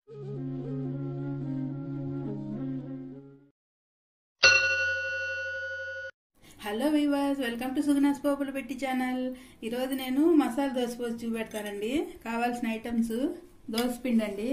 hello viewers welcome to Suguna's పోపులు పెట్టి channel ఈరోజు నేను మసాలా దోశ పోసి చూపెడతానండి కావాల్సిన ఐటమ్స్ దోశ పిండి అండి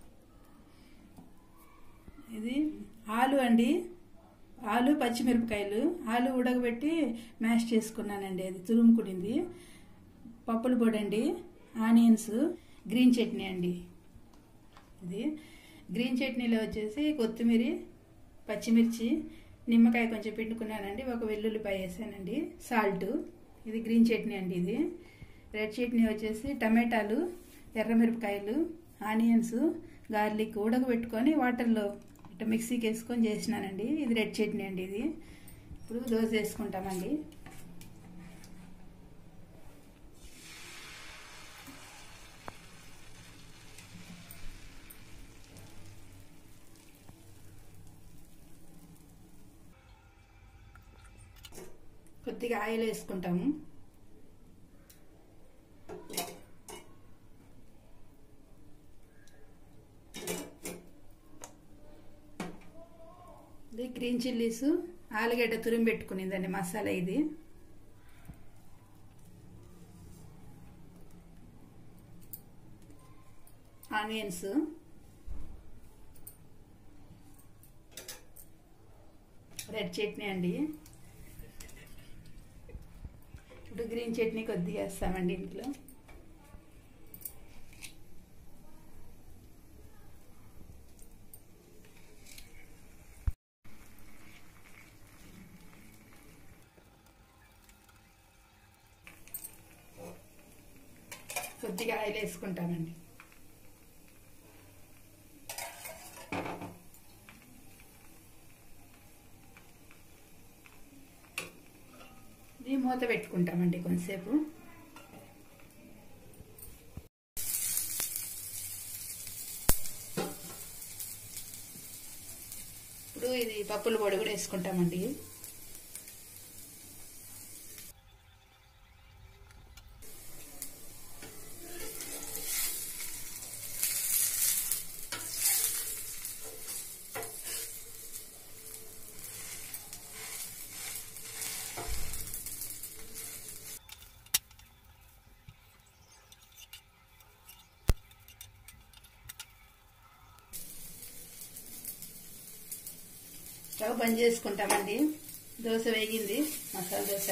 ఇది ఆలు అండి ఆలు పచ్చిమిరపకాయలు ఆలు ఉడకబెట్టి మ్యాష్ చేసుకున్నానండి అది తురుముకునింది పప్పుల పొడి అండి ఆనియన్స్ గ్రీన్ చట్నీ అండి ఇది గ్రీన్ చట్నీలో వచ్చేసి కొత్తిమీర పచ్చిమిర్చి నిమ్మకాయ కొంచెం పిండుకున్నానండి ఒక వెల్లుల్లిపాయ వేసానండి సాల్ట్ ఇది గ్రీన్ చట్నీ అండి ఇది రెడ్ చట్నీ వచ్చేసి టమాటాలు ఎర్రమిరపకాయలు ఆనియన్స్ గార్లిక్ ఉడకబెట్టుకొని వాటర్లో ఇట్లా మిక్సీకి వేసుకొని చేసినానండి ఇది రెడ్ చట్నీ అండి ఇది ఇప్పుడు దోశ వేసుకుంటామండి కొద్దిగా ఆయిల్ వేసుకుంటాము ఇది గ్రీన్ చిల్లీస్ ఆలుగడ్డ తురిమి పెట్టుకునిందండి మసాలా ఇది ఆనియన్స్ రెడ్ చట్నీ అండి ఇప్పుడు గ్రీన్ చట్నీ కొద్దిగా వేస్తామండి ఇంట్లో కొద్దిగా ఆయిల్ వేసుకుంటామండి ఇది మూత పెట్టుకుంటామండి కొంతసేపు ఇప్పుడు ఇది పప్పుల పొడి కూడా వేసుకుంటామండి స్టవ్ బంద్ చేసుకుంటామండి దోశ వేగింది మసాలా దోశ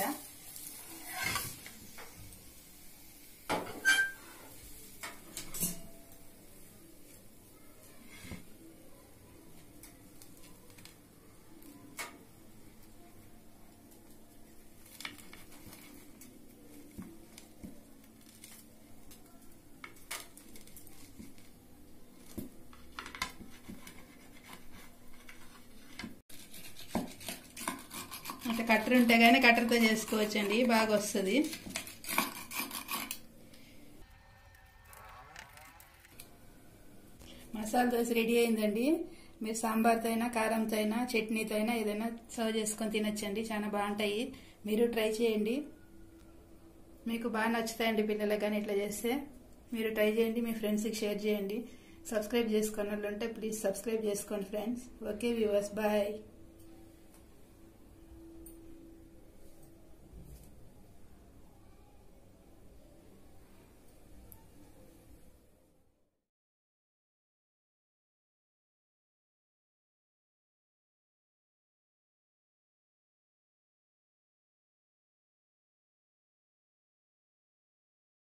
అంటే కట్టర్ ఉంటే కానీ కట్టర్తో చేసుకోవచ్చండి బాగా వస్తుంది మసాలా దోశ రెడీ అయిందండి మీరు సాంబార్తో అయినా కారంతో అయినా చట్నీతో అయినా ఏదైనా సర్వ్ చేసుకొని తినొచ్చండి చాలా బాగుంటాయి మీరు ట్రై చేయండి మీకు బాగా నచ్చుతాయండి పిల్లలకు కానీ ఇట్లా చేస్తే మీరు ట్రై చేయండి మీ ఫ్రెండ్స్కి షేర్ చేయండి సబ్స్క్రైబ్ చేసుకున్న వాళ్ళు ఉంటే ప్లీజ్ సబ్స్క్రైబ్ చేసుకోండి ఫ్రెండ్స్ ఓకే వ్యూవర్స్ బాయ్